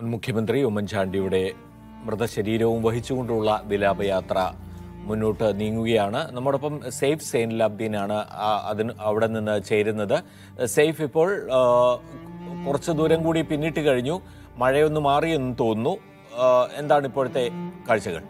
മുൻ മുഖ്യമന്ത്രി ഉമ്മൻചാണ്ടിയുടെ മൃതശരീരവും വഹിച്ചുകൊണ്ടുള്ള വിലാപയാത്ര മുന്നോട്ട് നീങ്ങുകയാണ് നമ്മോടൊപ്പം സെയ്ഫ് സൈൻലാബ്ദീനാണ് ആ- അതിന് അവിടെ നിന്ന് ചേരുന്നത് സെയ്ഫ് ഇപ്പോൾ ആ, കുറച്ച് ദൂരം കൂടി പിന്നിട്ട് കഴിഞ്ഞു മഴയൊന്ന് മാറിയെന്ന് തോന്നുന്നു ആ, എന്താണ് ഇപ്പോഴത്തെ കാഴ്ചകൾ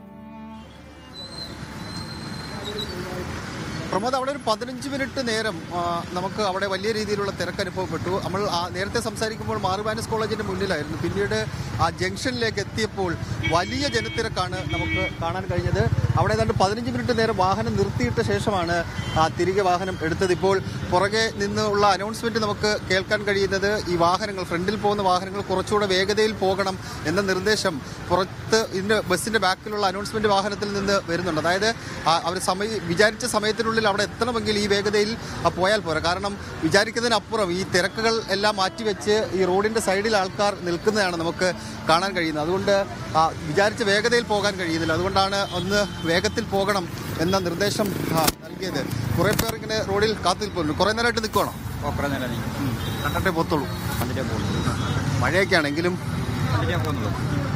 പ്രമോദ് അവിടെ ഒരു പതിനഞ്ച് മിനിറ്റ് നേരം ആ, നമുക്ക് അവിടെ വലിയ രീതിയിലുള്ള തിരക്ക് അനുഭവപ്പെട്ടു നമ്മൾ ആ നേരത്തെ സംസാരിക്കുമ്പോൾ മാറുവാനസ് കോളേജിന്റെ മുന്നിലായിരുന്നു പിന്നീട് ആ ജംഗ്ഷനിലേക്ക് എത്തിയപ്പോൾ വലിയ ജനത്തിരക്കാണ് നമുക്ക് കാണാൻ കഴിഞ്ഞത് അവിടെ ഏതാണ്ട് പതിനഞ്ച് മിനിറ്റ് നേരം വാഹനം നിർത്തിയിട്ട ശേഷമാണ് ആ തിരികെ വാഹനം എടുത്തത് ഇപ്പോൾ പുറകെ നിന്നുള്ള അനൗൺസ്മെന്റ് നമുക്ക് കേൾക്കാൻ കഴിയുന്നത് ഈ വാഹനങ്ങൾ ഫ്രണ്ടിൽ പോകുന്ന വാഹനങ്ങൾ കുറച്ചുകൂടെ വേഗതയിൽ പോകണം എന്ന നിർദ്ദേശം പുറത്ത് ഇതിന്റെ ബസ്സിന്റെ ബാക്കിലുള്ള അനൗൺസ്മെന്റ് വാഹനത്തിൽ നിന്ന് വരുന്നുണ്ട് അതായത് അവർ സമയ വിചാരിച്ച സമയത്തിനുള്ളിൽ അവിടെ എത്തണമെങ്കിൽ ഈ വേഗതയിൽ ആ, പോയാൽ പോരാ കാരണം വിചാരിക്കുന്നതിനപ്പുറം ഈ തിരക്കുകൾ എല്ലാം മാറ്റിവെച്ച് ഈ റോഡിന്റെ സൈഡിൽ ആൾക്കാർ നിൽക്കുന്നതാണ് നമുക്ക് കാണാൻ കഴിയുന്നത് അതുകൊണ്ട് ആ, വിചാരിച്ച വേഗതയിൽ പോകാൻ കഴിയുന്നില്ല അതുകൊണ്ടാണ് ഒന്ന് വേഗത്തിൽ പോകണം എന്ന നിർദ്ദേശം ആ, നൽകിയത് കുറേ പേർ ഇങ്ങനെ റോഡിൽ കാത്തു നിൽപ്പുണ്ട് കുറേ നേരമായിട്ട് നിൽക്കണം കുറേ നേരം നീ കണ്ടിട്ടേ പോത്തുള്ളൂ കണ്ടിട്ടേ പോകുന്നു മഴയൊക്കെ ആണെങ്കിലും കണ്ടിട്ടേ പോകുന്നുള്ളൂ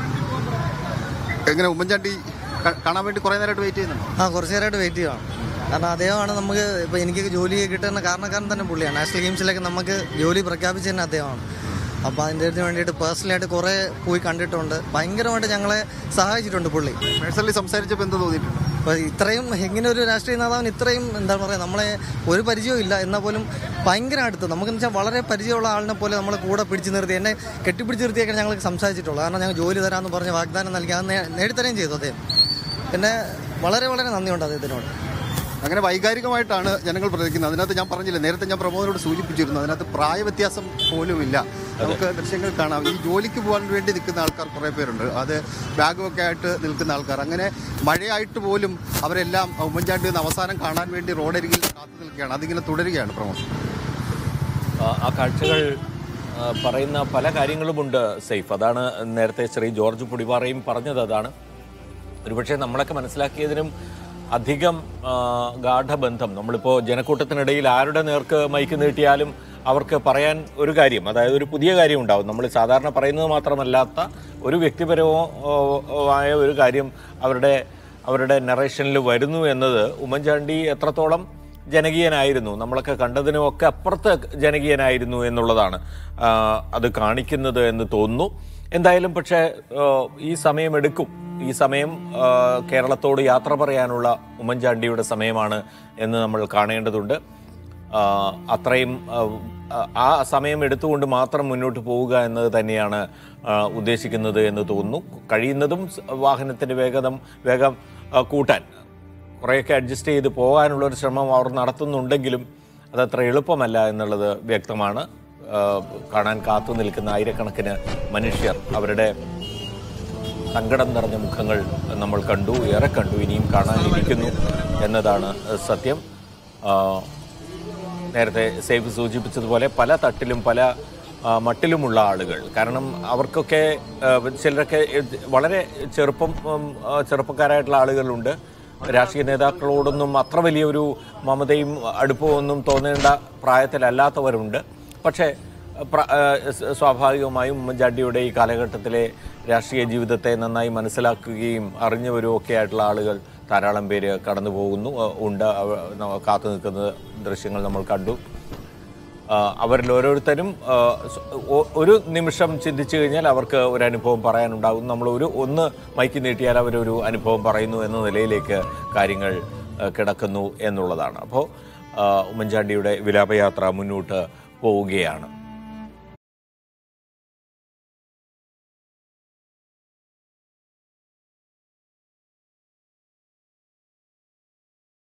എങ്ങനെ ഉമ്മൻചാണ്ടി ക- കാണാൻ വേണ്ടി കുറേ നേരമായിട്ട് വെയിറ്റ് ചെയ്യുന്നുണ്ടോ ആ കുറച്ച് നേരമായിട്ട് വെയിറ്റ് ചെയ്യണം കാരണം അദ്ദേഹമാണ് നമുക്ക് ഇപ്പോൾ എനിക്ക് ജോലി കിട്ടുന്ന കാരണക്കാരൻ തന്നെ പുള്ളിയാണ് നാഷണൽ ഗെയിംസിലേക്ക് നമുക്ക് ജോലി പ്രഖ്യാപിച്ച തന്നെ അദ്ദേഹമാണ് അപ്പോൾ അതിൻ്റെ ഇതിന് വേണ്ടിയിട്ട് പേഴ്സണലായിട്ട് കുറേ പോയി കണ്ടിട്ടുണ്ട് ഭയങ്കരമായിട്ട് ഞങ്ങളെ സഹായിച്ചിട്ടുണ്ട് പുള്ളി പേഴ്സണലി സംസാരിച്ചപ്പോൾ എന്ത് തോന്നിയിട്ടുണ്ട് അപ്പോൾ ഇത്രയും എങ്ങനെ ഒരു രാഷ്ട്രീയ നേതാവിന് ഇത്രയും എന്താ പറയുക നമ്മളെ ഒരു പരിചയവും ഇല്ല എന്നാൽ പോലും ഭയങ്കര അടുത്ത് നമുക്കെന്ന് വെച്ചാൽ വളരെ പരിചയമുള്ള ആളിനെ പോലെ നമ്മളെ കൂടെ പിടിച്ചു നിർത്തി എന്നെ കെട്ടിപ്പിടിച്ച് നിർത്തിയൊക്കെ ഞങ്ങൾ സംസാരിച്ചിട്ടുള്ളൂ കാരണം ഞങ്ങൾ ജോലി തരാമെന്ന് പറഞ്ഞ് വാഗ്ദാനം നൽകി അത് നേ- നേടിത്തരുകയും ചെയ്തു അദ്ദേഹം പിന്നെ വളരെ വളരെ നന്ദിയുണ്ട് അദ്ദേഹത്തിനോട് അങ്ങനെ വൈകാരികമായിട്ടാണ് ജനങ്ങൾ പ്രതികരിക്കുന്നത് അതിനകത്ത് ഞാൻ പറഞ്ഞില്ല നേരത്തെ ഞാൻ പ്രമോദനോട് സൂചിപ്പിച്ചിരുന്നു അതിനകത്ത് പ്രായ വ്യത്യാസം പോലുമില്ല നമുക്ക് ദൃശ്യങ്ങൾ കാണാം ഈ ജോലിക്ക് പോകാൻ വേണ്ടി നിൽക്കുന്ന ആൾക്കാർ കുറേ പേരുണ്ട് അത് ബാഗുമൊക്കെ ആയിട്ട് നിൽക്കുന്ന ആൾക്കാർ അങ്ങനെ മഴയായിട്ട് പോലും അവരെല്ലാം ഉമ്മൻചാണ്ടി ഒന്ന് അവസാനം കാണാൻ വേണ്ടി റോഡരികിൽ കാത്തു നിൽക്കുകയാണ് അതിങ്ങനെ തുടരുകയാണ് പ്രമോദ് ആ, ആ കാഴ്ചകൾ ആ, പറയുന്ന പല കാര്യങ്ങളുമുണ്ട് സെയ്ഫ് അതാണ് നേരത്തെ ശ്രീ ജോർജ് പുടിപാറയും പറഞ്ഞത് അതാണ് ഒരുപക്ഷെ നമ്മളൊക്കെ മനസ്സിലാക്കിയതിനും അധികം ആ, ഗാഠബന്ധം നമ്മളിപ്പോൾ ജനക്കൂട്ടത്തിനിടയിൽ ആരുടെ നേർക്ക് മൈക്ക് നീട്ടിയാലും അവർക്ക് പറയാൻ ഒരു കാര്യം അതായത് ഒരു പുതിയ കാര്യം ഉണ്ടാവും നമ്മൾ സാധാരണ പറയുന്നത് മാത്രമല്ലാത്ത ഒരു വ്യക്തിപരമോ ഓ, ഓ, ആയ ഒരു കാര്യം അവരുടെ അവരുടെ നറേഷനിൽ വരുന്നു എന്നത് ഉമ്മൻചാണ്ടി എത്രത്തോളം ജനകീയനായിരുന്നു നമ്മളൊക്കെ കണ്ടതിനുമൊക്കെ അപ്പുറത്ത് ജനകീയനായിരുന്നു എന്നുള്ളതാണ് ആ, അത് കാണിക്കുന്നത് എന്ന് തോന്നുന്നു എന്തായാലും പക്ഷേ ആ, ഈ സമയമെടുക്കും ഈ സമയം ആ, കേരളത്തോട് യാത്ര പറയാനുള്ള ഉമ്മൻചാണ്ടിയുടെ സമയമാണ് എന്ന് നമ്മൾ കാണേണ്ടതുണ്ട് ആ, അത്രയും ആ, ആ സമയം എടുത്തുകൊണ്ട് മാത്രം മുന്നോട്ട് പോവുക എന്നത് തന്നെയാണ് ആ, ഉദ്ദേശിക്കുന്നത് എന്ന് തോന്നുന്നു കഴിയുന്നതും സ് വാഹനത്തിൻ്റെ വേഗം വേഗം ആ, കൂട്ടാൻ കുറേയൊക്കെ അഡ്ജസ്റ്റ് ചെയ്ത് പോകാനുള്ള ഒരു ശ്രമം അവർ നടത്തുന്നുണ്ടെങ്കിലും അതത്ര എളുപ്പമല്ല എന്നുള്ളത് വ്യക്തമാണ് ആ, കാണാൻ കാത്തു നിൽക്കുന്ന ആയിരക്കണക്കിന് മനുഷ്യർ അവരുടെ സങ്കടം നിറഞ്ഞ മുഖങ്ങൾ നമ്മൾ കണ്ടു ഏറെ കണ്ടു ഇനിയും കാണാനിരിക്കുന്നു എന്നതാണ് സത്യം ആ, നേരത്തെ സേഫ് സൂചിപ്പിച്ചതുപോലെ പല തട്ടിലും പല ആ, മട്ടിലുമുള്ള ആളുകൾ കാരണം അവർക്കൊക്കെ ആ, ചിലരൊക്കെ ഇത് വളരെ ചെറുപ്പം ഉം, ആ, ചെറുപ്പക്കാരായിട്ടുള്ള ആളുകളുണ്ട് രാഷ്ട്രീയ നേതാക്കളോടൊന്നും അത്ര വലിയൊരു മമതയും അടുപ്പവും ഒന്നും തോന്നേണ്ട പ്രായത്തിലല്ലാത്തവരുണ്ട് പക്ഷേ പ്ര- ആ, സ് സ്വാഭാവികമായും ഉമ്മൻചാണ്ടിയുടെ ഈ കാലഘട്ടത്തിലെ രാഷ്ട്രീയ ജീവിതത്തെ നന്നായി മനസ്സിലാക്കുകയും അറിഞ്ഞവരും ഒക്കെ ആയിട്ടുള്ള ആളുകൾ ധാരാളം പേര് കടന്നു പോകുന്നു ആ, ഉണ്ട് അവ- ന- കാത്തു നിൽക്കുന്ന ദൃശ്യങ്ങൾ നമ്മൾ കണ്ടു ആ, അവരിൽ ഓരോരുത്തരും ആ, സ് ഒ- ഒരു നിമിഷം ചിന്തിച്ചു കഴിഞ്ഞാൽ അവർക്ക് ഒരു അനുഭവം പറയാനുണ്ടാകും നമ്മൾ ഒരു ഒന്ന് മൈക്ക് നീട്ടിയാൽ അവരൊരു അനുഭവം പറയുന്നു എന്ന നിലയിലേക്ക് കാര്യങ്ങൾ ആ, കിടക്കുന്നു എന്നുള്ളതാണ് അപ്പോൾ ഉമ്മൻചാണ്ടിയുടെ വിലാപയാത്ര മുന്നോട്ട് പോവുകയാണ്